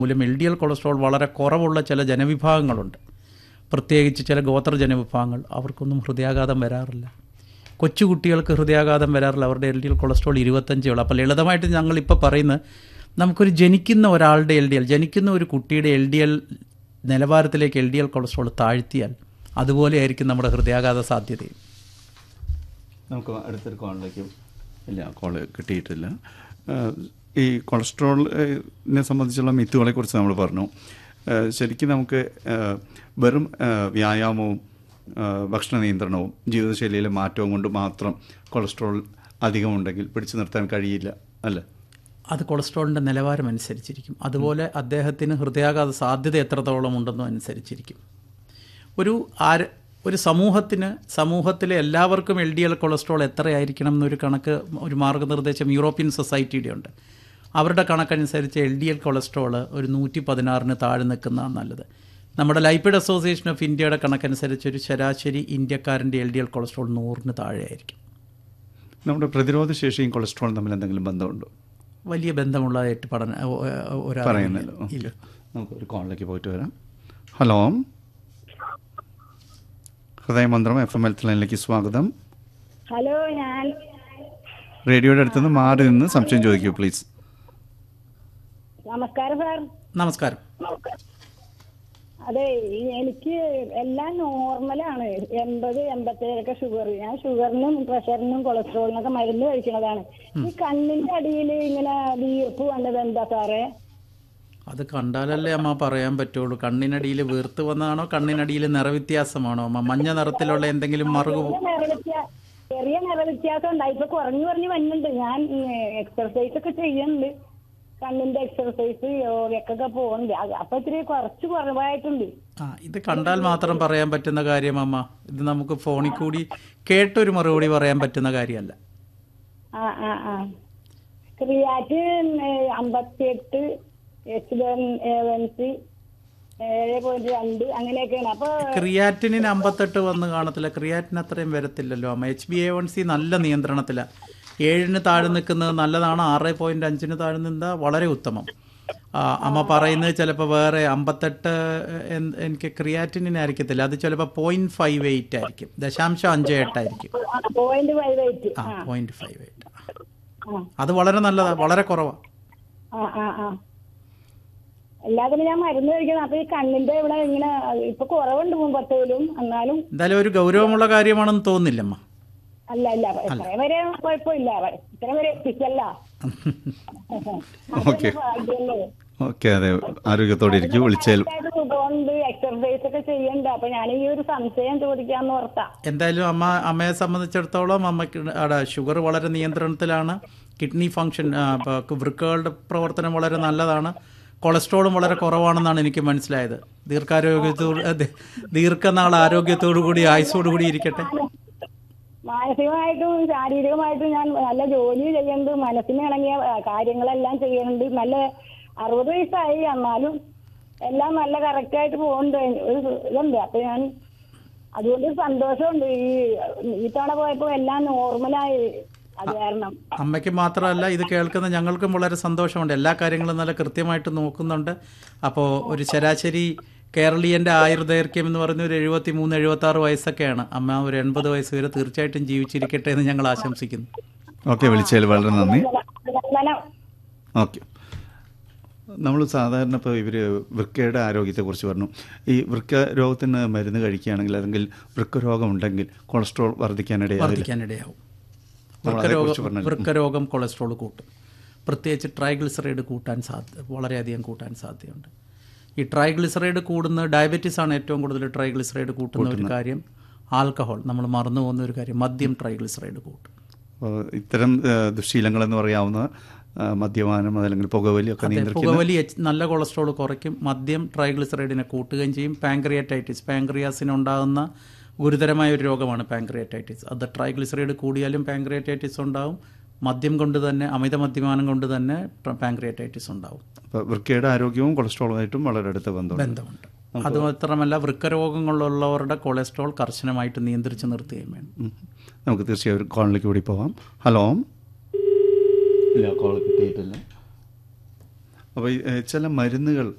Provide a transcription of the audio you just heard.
മൂലം L D L cholesterol വളരെ കുറവുള്ള ചില ജനവിഭാഗങ്ങളുണ്ട് പ്രത്യേകിച്ച് ചില ഗോത്ര ജനവിഭാഗങ്ങൾ അവർക്കൊന്നും ഹൃദയാഘാതം വരാറില്ല കൊച്ചുകുട്ടികൾക്ക് ഹൃദയാഘാതം വരാറില്ല അവരുടെ എൽ ഡി എൽ കൊളസ്ട്രോൾ ഇരുപത്തഞ്ചേ ഉള്ളൂ അപ്പോൾ ലളിതമായിട്ട് ഞങ്ങളിപ്പോൾ പറയുന്നത് നമുക്കൊരു ജനിക്കുന്ന ഒരാളുടെ എൽ ഡി എൽ ജനിക്കുന്ന ഒരു കുട്ടിയുടെ എൽ ഡി എൽ നിലവാരത്തിലേക്ക് എൽ ഡി എൽ കൊളസ്ട്രോൾ താഴ്ത്തിയാൽ അതുപോലെയായിരിക്കും നമ്മുടെ ഹൃദയാഘാത സാധ്യതയും നമുക്ക് അടുത്തൊരു കോളിലേക്ക് ഇല്ല കോള് കിട്ടിയിട്ടില്ല ഏഹ് ഈ കൊളസ്ട്രോളിനെ സംബന്ധിച്ചുള്ള മിത്തുകളെ കുറിച്ച് നമ്മൾ പറഞ്ഞു ഏഹ് ശരിക്കും നമുക്ക് ഏഹ് വെറും ഏഹ് വ്യായാമവും ഏഹ് ഭക്ഷണ നിയന്ത്രണവും ജീവിതശൈലിയിലെ മാറ്റവും കൊണ്ട് മാത്രം കൊളസ്ട്രോൾ അധികമുണ്ടെങ്കിൽ പിടിച്ചു നിർത്താൻ കഴിയില്ല അല്ലേ അത് കൊളസ്ട്രോളിൻ്റെ നിലവാരം അനുസരിച്ചിരിക്കും അതുപോലെ അദ്ദേഹത്തിന് ഹൃദയാഘാത സാധ്യത എത്രത്തോളം ഉണ്ടെന്നും അനുസരിച്ചിരിക്കും ഒരു ആര് ഒരു സമൂഹത്തിന് സമൂഹത്തിലെ എല്ലാവർക്കും എൽ ഡി എൽ കൊളസ്ട്രോൾ എത്രയായിരിക്കണം എന്നൊരു കണക്ക് ഒരു മാർഗ്ഗനിർദ്ദേശം യൂറോപ്യൻ സൊസൈറ്റിയുടെ ഉണ്ട് അവരുടെ കണക്കനുസരിച്ച് എൽ ഡി എൽ കൊളസ്ട്രോൾ ഒരു നൂറ്റി പതിനാറിന് താഴെ നിൽക്കുന്നതാണ് നല്ലത് നമ്മുടെ ലൈപ്പിഡ് അസോസിയേഷൻ ഓഫ് ഇന്ത്യയുടെ കണക്കനുസരിച്ച് ഒരു ശരാശരി ഇന്ത്യക്കാരൻ്റെ എൽ ഡി എൽ കൊളസ്ട്രോൾ നൂറിന് താഴെയായിരിക്കും നമ്മുടെ പ്രതിരോധ ശേഷിയും കൊളസ്ട്രോളും തമ്മിൽ എന്തെങ്കിലും ബന്ധമുണ്ടോ വലിയ ബന്ധമുള്ളതായിട്ട് പഠന ഒരാൾ പറയുന്നല്ലോ ഇല്ല നമുക്ക് ഒരു കോളിലേക്ക് പോയിട്ട് വരാം ഹലോ ഹൃദയമന്ത്രം എഫ് എം ഹെൽത്ത് ലൈനിലേക്ക് സ്വാഗതം ഹലോ ഞാൻ റേഡിയോയുടെ അടുത്തുനിന്ന് മാറി നിന്ന് സംശയം ചോദിക്കൂ പ്ലീസ് നമസ്കാരം സാർ നമസ്കാരം അതെ ഈ എനിക്ക് എല്ലാം നോർമലാണ് എൺപത് എൺപത്തേഴൊക്കെ ഷുഗർ ഞാൻ ഷുഗറിനും പ്രഷറിനും കൊളസ്ട്രോളിനൊക്കെ മരുന്ന് കഴിക്കുന്നതാണ് ഈ കണ്ണിന്റെ അടിയിൽ ഇങ്ങനെ വീർപ്പ് വന്നത് എന്താ സാറേ അത് കണ്ടാലല്ലേ അമ്മ പറയാൻ പറ്റുള്ളൂ കണ്ണിനടിയിൽ വീർത്ത് വന്നതാണോ കണ്ണിനടിയിൽ നിറവ്യത്യാസമാണോ അമ്മ മഞ്ഞ നിറത്തിലുള്ള എന്തെങ്കിലും മറുകു ചെറിയ നിറവ്യത്യാ- ചെറിയ നിറവ്യത്യാസം ഉണ്ടായി ഇപ്പൊ കുറഞ്ഞു കുറഞ്ഞു വരുന്നുണ്ട് ഞാൻ എക്സർസൈസ് ഒക്കെ ചെയ്യുന്നുണ്ട് കണ്ണിന്റെ എക്സർസൈസ് യോഗക്കൊക്കെ പോകുന്നുണ്ട് അത് അപ്പൊ ഇത്തിരി കുറച്ച് കുറവായിട്ടുണ്ട് ആ ഇത് കണ്ടാൽ മാത്രം പറയാൻ പറ്റുന്ന കാര്യം അമ്മ ഇത് നമുക്ക് ഫോണിൽ കൂടി കേട്ടൊരു മറുപടി പറയാൻ പറ്റുന്ന കാര്യമല്ല ആ ആ ആ ക്രിയാറ്റിൻ അമ്പത്തിയെട്ട് എച്ച് വൺ സി ഏഴ് പോയിന്റ് രണ്ട് അങ്ങനെയൊക്കെയാണ് അപ്പൊ ക്രിയാറ്റിനിന് അമ്പത്തെട്ട് വന്ന് കാണത്തില്ല ക്രിയാറ്റിന് അത്രയും വരത്തില്ലല്ലോ അമ്മ H B A one C നല്ല നിയന്ത്രണത്തിലാണ് ഏഴിന് താഴെ നിൽക്കുന്നത് നല്ലതാണ് ആറ് പോയിന്റ് അഞ്ചിന് താഴെ നിന്നാൽ വളരെ ഉത്തമം ആ, അമ്മ പറയുന്നത് ചിലപ്പോൾ വേറെ അമ്പത്തെട്ട് എൻ- എനിക്ക് ക്രിയാറ്റിനിന് ആയിരിക്കത്തില്ല അത് ചിലപ്പോൾ പോയിന്റ് ഫൈവ് എയ്റ്റ് ആയിരിക്കും ദശാംശം അഞ്ച് എട്ടായിരിക്കും പോയിന്റ് ഫൈവ് എയ്റ്റ് ആ പോയിന്റ് ഫൈവ് എയ്റ്റ് ആ അത് വളരെ നല്ലതാണ് വളരെ കുറവാണ് ആ ആ ആ എല്ലാത്തിനും ഞാൻ മരുന്ന് കഴിക്കണം അപ്പൊ ഈ കണ്ണിന്റെ ഇവിടെ ഇങ്ങനെ ഇപ്പൊ കുറവുണ്ട് മുമ്പത്തേലും എന്നാലും എന്തായാലും ഒരു ഗൗരവമുള്ള കാര്യമാണെന്ന് തോന്നുന്നില്ലമ്മ അല്ല അല്ല ഇത്രയും വരെ കുഴപ്പമില്ല ഇത്രയും വരെ എത്തിച്ചല്ല ഓക്കെ ഭാഗ്യല്ലേ ഓക്കെ അതെ ആരോഗ്യത്തോടെ ഇരിക്കും വിളിച്ചാൽ കറക്റ്റായിട്ട് സുഖമുണ്ട് എക്സർസൈസ് ഒക്കെ ചെയ്യണ്ട അപ്പൊ ഞാൻ ഈ ഒരു സംശയം ചോദിക്കാന്ന് ഓർത്താ എന്തായാലും അമ്മ അമ്മയെ സംബന്ധിച്ചിടത്തോളം അമ്മയ്ക്ക് അവിടെ ഷുഗർ വളരെ നിയന്ത്രണത്തിലാണ് കിഡ്നി ഫങ്ഷൻ ആ, ഇപ്പൊ വൃക്കകളുടെ പ്രവർത്തനം വളരെ നല്ലതാണ് കൊളസ്ട്രോളും വളരെ കുറവാണെന്നാണ് എനിക്ക് മനസ്സിലായത് ദീർഘാരോഗ്യത്തോട് അതെ, ദീർഘനാൾ ആരോഗ്യത്തോടു കൂടി ആയുസോടു കൂടി ഇരിക്കട്ടെ മാനസികമായിട്ടും ശാരീരികമായിട്ടും ഞാൻ നല്ല ജോലി ചെയ്യുന്നുണ്ട് മനസ്സിന് ഇണങ്ങിയ ആ, കാര്യങ്ങളെല്ലാം ചെയ്യുന്നുണ്ട് നല്ല അറുപത് വയസ്സായി എന്നാലും എല്ലാം നല്ല കറക്റ്റ് ആയിട്ട് പോകുന്നുണ്ട് ഒരു ഇതുണ്ട് അപ്പൊ ഞാൻ അതുകൊണ്ട് ഒരു സന്തോഷമുണ്ട് ഈ ഈ തവണ പോയപ്പോ എല്ലാം നോർമലായി അത് കാരണം അമ്മയ്ക്ക് മാത്രമല്ല ഇത് കേൾക്കുന്ന ഞങ്ങൾക്കും വളരെ സന്തോഷമുണ്ട് എല്ലാ കാര്യങ്ങളും നല്ല കൃത്യമായിട്ട് നോക്കുന്നുണ്ട് അപ്പോൾ ഒരു ശരാശരി കേരളീയൻ്റെ ആയുർദൈർഘ്യം എന്ന് പറയുന്ന ഒരു എഴുപത്തി മൂന്ന് എഴുപത്തി ആറ് വയസ്സൊക്കെയാണ് അമ്മ ഒരു എൺപത് വയസ്സ് വരെ തീർച്ചയായിട്ടും ജീവിച്ചിരിക്കട്ടെ എന്ന് ഞങ്ങൾ ആശംസിക്കുന്നു ഓക്കെ വിളിച്ചതിൽ വളരെ നന്ദി അഭിനന്ദനം ഓക്കെ നമ്മൾ സാധാരണ ഇപ്പോൾ ഇവർ വൃക്കയുടെ ആരോഗ്യത്തെക്കുറിച്ച് പറഞ്ഞു ഈ വൃക്ക രോഗത്തിന് മരുന്ന് കഴിക്കുകയാണെങ്കിൽ അല്ലെങ്കിൽ വൃക്ക രോഗം ഉണ്ടെങ്കിൽ കൊളസ്ട്രോൾ വർദ്ധിക്കാനിടയാവില്ല വർദ്ധിക്കാനിടയാവും നമ്മൾ വൃക്കരോഗം അതേക്കുറിച്ച് പറഞ്ഞല്ലോ. വൃക്കരോഗം കൊളസ്ട്രോൾ കൂട്ടും പ്രത്യേകിച്ച് ട്രൈഗ്ലിസറൈഡ് കൂട്ടാൻ സാധ്യത വളരെയധികം കൂട്ടാൻ സാധ്യതയുണ്ട് ഈ ട്രൈഗ്ലിസറൈഡ് കൂടുന്ന ഡയബറ്റീസ് ആണ് ഏറ്റവും കൂടുതൽ ട്രൈഗ്ലിസറൈഡ് കൂട്ടുന്ന ഒരു കാര്യം ആൽക്കഹോൾ നമ്മൾ മറന്നു പോകുന്ന ഒരു കാര്യം മദ്യം ട്രൈഗ്ലിസറൈഡ് കൂട്ടും അപ്പോൾ ഇത്തരം ആ, ദുശ്ശീലങ്ങളെന്ന് പറയാവുന്ന ആ, മദ്യപാനം അതല്ലെങ്കിൽ പുകവലി ഒക്കെ നിയന്ത്രിക്കുന്ന പുകവലി എച്ച് നല്ല കൊളസ്ട്രോൾ കുറയ്ക്കും മദ്യം ട്രൈഗ്ലിസറൈഡിനെ കൂട്ടുകയും ചെയ്യും പാങ്ക്രിയാറ്റൈറ്റിസ് പാങ്ക്രിയാസിനുണ്ടാകുന്ന ഗുരുതരമായ ഒരു രോഗമാണ് പാങ്ക്രിയാറ്റൈറ്റിസ് അത് ട്രൈഗ്ലിസറൈഡ് കൂടിയാലും പാങ്ക്രിയാറ്റൈറ്റിസ് ഉണ്ടാവും മദ്യം കൊണ്ട് തന്നെ അമിത മദ്യപാനം കൊണ്ട് തന്നെ പാങ്ക്രിയാറ്റൈറ്റിസ് ഉണ്ടാവും അപ്പോൾ വൃക്കയുടെ ആരോഗ്യവും കൊളസ്ട്രോളുമായിട്ടും വളരെ അടുത്ത ബന്ധമുണ്ട് ബന്ധമുണ്ട് അതുമാത്രമല്ല വൃക്കരോഗങ്ങളുള്ളവരുടെ കൊളസ്ട്രോൾ കർശനമായിട്ട് നിയന്ത്രിച്ച് നിർത്തുകയും വേണം ഉം. നമുക്ക് തീർച്ചയായും ഒരു കോളിലേക്ക് കൂടി പോവാം ഹലോ ഇല്ല കോൾ കിട്ടിയിട്ടില്ല അപ്പോൾ ഈ, ഏഹ്, ചില മരുന്നുകൾ